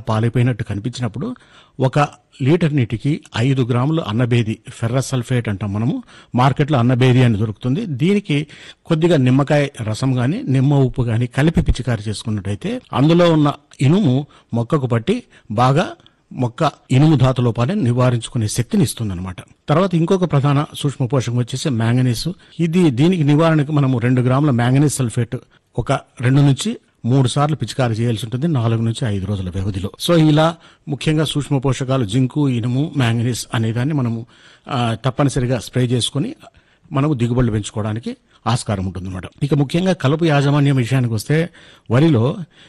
పాలిపోయినట్టు కనిపించినప్పుడు ఒక లీటర్ నీటికి ఐదు గ్రాములు అన్నబేది ఫెర్రస్ సల్ఫేట్ అంటాం మనము మార్కెట్లో అన్నబేది అని దొరుకుతుంది దీనికి కొద్దిగా నిమ్మకాయ రసం గాని నిమ్మ ఉప్పు గాని కలిపి పిచికారి చేసుకున్నట్టయితే అందులో ఉన్న ఇనుము మొక్కకు పట్టి బాగా మొక్క ఇనుము ధాతు లోపాన్ని నివారించుకునే శక్తిని ఇస్తుందన్నమాట తర్వాత ఇంకొక ప్రధాన సూక్ష్మ పోషకం వచ్చేసి మ్యాంగనీస్ ఇది దీనికి నివారణకు మనము రెండు గ్రాముల మ్యాంగనీస్ సల్ఫేట్ ఒక రెండు నుంచి మూడు సార్లు పిచికారి చేయాల్సి ఉంటుంది నాలుగు నుంచి ఐదు రోజుల వ్యవధిలో సో ఇలా ముఖ్యంగా సూక్ష్మ పోషకాలు జింకు ఇనుము మ్యాంగనీస్ అనే దాన్ని మనము ఆ, తప్పనిసరిగా స్ప్రే చేసుకుని మనము దిగుబడులు పెంచుకోవడానికి ఆస్కారం ఉంటుందన్నమాట ఇక ముఖ్యంగా కలుపు యాజమాన్యం విషయానికి వస్తే వరిలో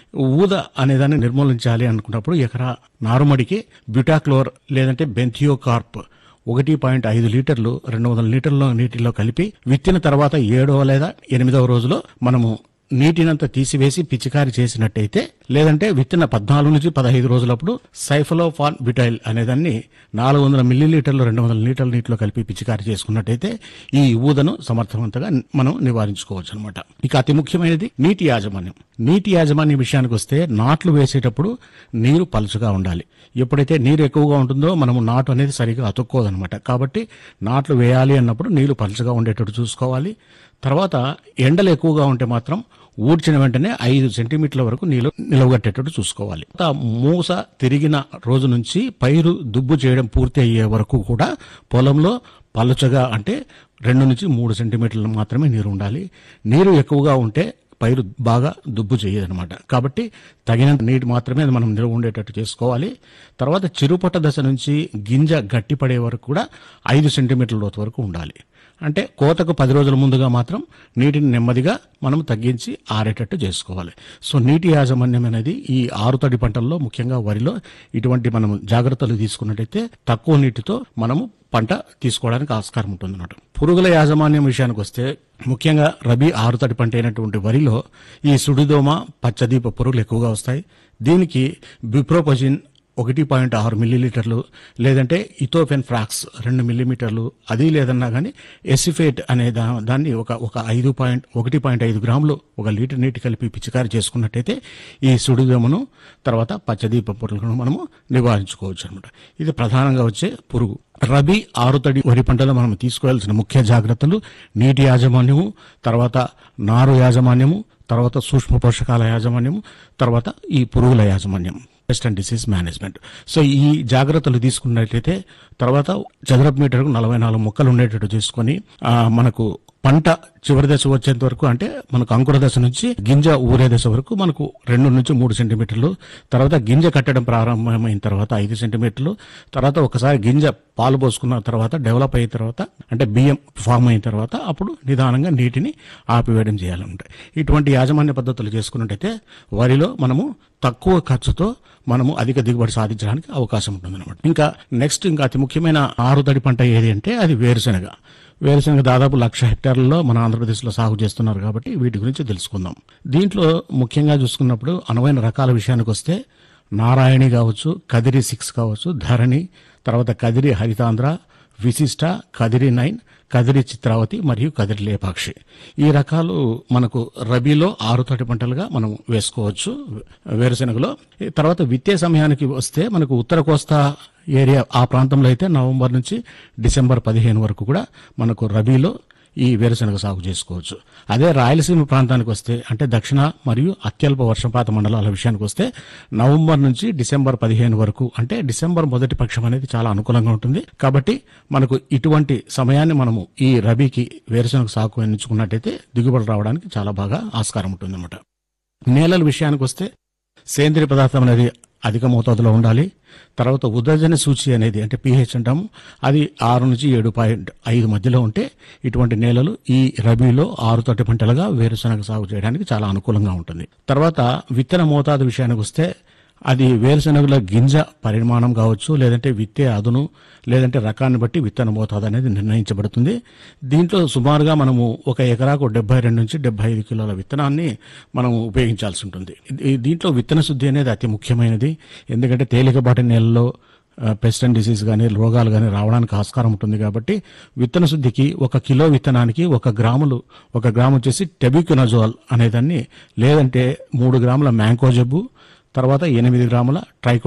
ఊద అనేదాన్ని నిర్మూలించాలి అనుకున్నప్పుడు ఎకరా నారుమడికి బ్యూటాక్లోర్ లేదంటే బెంథియోకార్ప్ ఒకటి పాయింట్ ఐదు లీటర్లు రెండు వందల లీటర్ల నీటిలో కలిపి విత్తిన తర్వాత ఏడవ లేదా ఎనిమిదవ రోజులో మనము నీటినంతా తీసివేసి పిచికారి చేసినట్టయితే లేదంటే విత్తిన పద్నాలుగు నుంచి పదహైదు రోజులప్పుడు సైఫలోఫాన్ బిటైల్ అనేదాన్ని నాలుగు వందల మిల్లీలీటర్లు రెండు వందల లీటర్ల నీటిలో కలిపి పిచికారి చేసుకున్నట్టయితే ఈ ఊదను సమర్థవంతంగా మనం నివారించుకోవచ్చు అనమాట ఇక అతి ముఖ్యమైనది నీటి యాజమాన్యం నీటి యాజమాన్యం విషయానికి వస్తే నాట్లు వేసేటప్పుడు నీరు పలుచగా ఉండాలి ఎప్పుడైతే నీరు ఎక్కువగా ఉంటుందో మనము నాటు అనేది సరిగా అతుక్కోదనమాట కాబట్టి నాట్లు వేయాలి అన్నప్పుడు నీళ్లు పలుచగా ఉండేటట్టు చూసుకోవాలి తర్వాత ఎండలు ఎక్కువగా ఉంటే మాత్రం ఊడ్చిన వెంటనే ఐదు సెంటీమీటర్ల వరకు నీళ్లు నిలవగట్టేటట్టు చూసుకోవాలి తర్వాత మూస తిరిగిన రోజు నుంచి పైరు దుబ్బు చేయడం పూర్తి అయ్యే వరకు కూడా పొలంలో పలుచగా అంటే రెండు నుంచి మూడు సెంటీమీటర్లు మాత్రమే నీరు ఉండాలి నీరు ఎక్కువగా ఉంటే పైరు బాగా దుబ్బు చేయదనమాట కాబట్టి తగినంత నీటి మాత్రమే అది మనం నిల్వ ఉండేటట్టు చేసుకోవాలి తర్వాత చిరుపట్ట దశ నుంచి గింజ గట్టిపడే వరకు కూడా ఐదు సెంటీమీటర్ల లోతు వరకు ఉండాలి అంటే కోతకు పది రోజుల ముందుగా మాత్రం నీటిని నెమ్మదిగా మనం తగ్గించి ఆరేటట్టు చేసుకోవాలి సో నీటి యాజమాన్యం అనేది ఈ ఆరుతడి పంటల్లో ముఖ్యంగా వరిలో ఇటువంటి మనం జాగ్రత్తలు తీసుకున్నట్టయితే తక్కువ నీటితో మనము పంట తీసుకోవడానికి ఆస్కారం ఉంటుంది అన్నమాట పురుగుల యాజమాన్యం విషయానికి వస్తే ముఖ్యంగా రబీ ఆరుతడి పంట అయినటువంటి వరిలో ఈ సుడిదోమ పచ్చదీప పురుగులు ఎక్కువగా వస్తాయి దీనికి బిప్రోపజిన్ ఒకటి పాయింట్ ఆరు మిల్లీలీటర్లు లేదంటే ఇథోఫెన్ ఫ్రాక్స్ రెండు మిల్లీమీటర్లు అది లేదన్నా కానీ ఎసిఫేట్ అనే దా దాన్ని ఒక ఒక ఐదు పాయింట్ ఒకటి పాయింట్ ఐదు గ్రాములు ఒక లీటర్ నీటి కలిపి పిచికారి చేసుకున్నట్టయితే ఈ సుడిదోమను తర్వాత పచ్చదీప పురుగులను మనము నివారించుకోవచ్చు అనమాట ఇది ప్రధానంగా వచ్చే పురుగు రబీ ఆరుతడి వరి పంటలో మనం తీసుకోవాల్సిన ముఖ్య జాగ్రత్తలు నీటి యాజమాన్యము తర్వాత నారు యాజమాన్యము తర్వాత సూక్ష్మ పోషకాల యాజమాన్యము తర్వాత ఈ పురుగుల యాజమాన్యం pest and disease management so ఈ జాగ్రత్తలు తీసుకున్నట్లయితే తర్వాత చదరపు మీటర్కు నలభై నాలుగు మొక్కలు ఉండేటట్టు తీసుకొని ఆ, మనకు పంట చివరి దశ వచ్చేంత వరకు అంటే మనకు అంకుర దశ నుంచి గింజ ఊరే దశ వరకు మనకు రెండు నుంచి మూడు సెంటీమీటర్లు తర్వాత గింజ కట్టడం ప్రారంభమైన తర్వాత ఐదు సెంటీమీటర్లు తర్వాత ఒకసారి గింజ పాలు పోసుకున్న తర్వాత డెవలప్ అయిన తర్వాత అంటే బియ్యం ఫామ్ అయిన తర్వాత అప్పుడు నిదానంగా నీటిని ఆపివేయడం చేయాలంటే ఇటువంటి యాజమాన్య పద్ధతులు చేసుకున్నట్టయితే వరిలో మనము తక్కువ ఖర్చుతో మనము అధిక దిగుబడి సాధించడానికి అవకాశం ఉంటుందన్నమాట ఇంకా నెక్స్ట్ ఇంకా అతి ముఖ్యమైన ఆరుతడి పంట ఏది అంటే అది వేరుశెనగ వేరుశెనగ దాదాపు లక్ష హెక్టార్లలో మన ఆంధ్రప్రదేశ్లో సాగు చేస్తున్నారు కాబట్టి వీటి గురించి తెలుసుకుందాం దీంట్లో ముఖ్యంగా చూసుకున్నప్పుడు అనువైన రకాల విషయానికి వస్తే నారాయణి కావచ్చు కదిరి సిక్స్ కావచ్చు ధరణి తర్వాత కదిరి హరితాంధ్ర విశిష్ట కదిరి నైన్ కదిరి చిత్రావతి మరియు కదిరి లేపాక్షి ఈ రకాలు మనకు రబీలో ఆరు తటి పంటలుగా మనం వేసుకోవచ్చు వేరుశెనగలో ఈ తర్వాత విత్తే సమయానికి వస్తే మనకు ఉత్తర కోస్తా ఏరియా ఆ ప్రాంతంలో అయితే నవంబర్ నుంచి డిసెంబర్ పదిహేను వరకు కూడా మనకు రబీలో ఈ వేరుశనగ సాగు చేసుకోవచ్చు అదే రాయలసీమ ప్రాంతానికి వస్తే అంటే దక్షిణ మరియు అత్యల్ప వర్షపాత మండలాల విషయానికి వస్తే నవంబర్ నుంచి డిసెంబర్ పదిహేను వరకు అంటే డిసెంబర్ మొదటి పక్షం అనేది చాలా అనుకూలంగా ఉంటుంది కాబట్టి మనకు ఇటువంటి సమయాన్ని మనము ఈ రబీకి వేరుశనగ సాగు ఎంచుకున్నట్టయితే దిగుబడి రావడానికి చాలా బాగా ఆస్కారం ఉంటుందన్నమాట నేలల విషయానికి వస్తే సేంద్రియ పదార్థం అనేది అధిక మోతాదులో ఉండాలి తర్వాత ఉదజన సూచి అనేది అంటే పిహెచ్ అంటాము అది ఆరు నుంచి ఏడు పాయింట్ ఐదు మధ్యలో ఉంటే ఇటువంటి నేలలు ఈ రబీలో ఆరు తొట్టి పంటలుగా వేరుశనగ సాగు చేయడానికి చాలా అనుకూలంగా ఉంటుంది తర్వాత విత్తన మోతాదు విషయానికి వస్తే అది వేరుశనగల గింజ పరిమాణం కావచ్చు లేదంటే విత్తే అదును లేదంటే రకాన్ని బట్టి విత్తన మోతాదు అనేది నిర్ణయించబడుతుంది దీంట్లో సుమారుగా మనము ఒక ఎకరాకు డెబ్బై రెండు నుంచి డెబ్బై ఐదు కిలోల విత్తనాన్ని మనం ఉపయోగించాల్సి ఉంటుంది ఈ- దీంట్లో విత్తన శుద్ధి అనేది అతి ముఖ్యమైనది ఎందుకంటే తేలికపాటి నేలలో పెస్ట్ అండ్ డిసీజ్ కానీ రోగాలు కానీ రావడానికి ఆస్కారం ఉంటుంది కాబట్టి విత్తన శుద్ధికి ఒక కిలో విత్తనానికి ఒక గ్రాములు ఒక గ్రాము వచ్చేసి టెబిక్యునజోల్ అనేదాన్ని లేదంటే మూడు గ్రాముల మ్యాంకో జబ్బు తర్వాత ఎనిమిది గ్రాముల ట్రైకో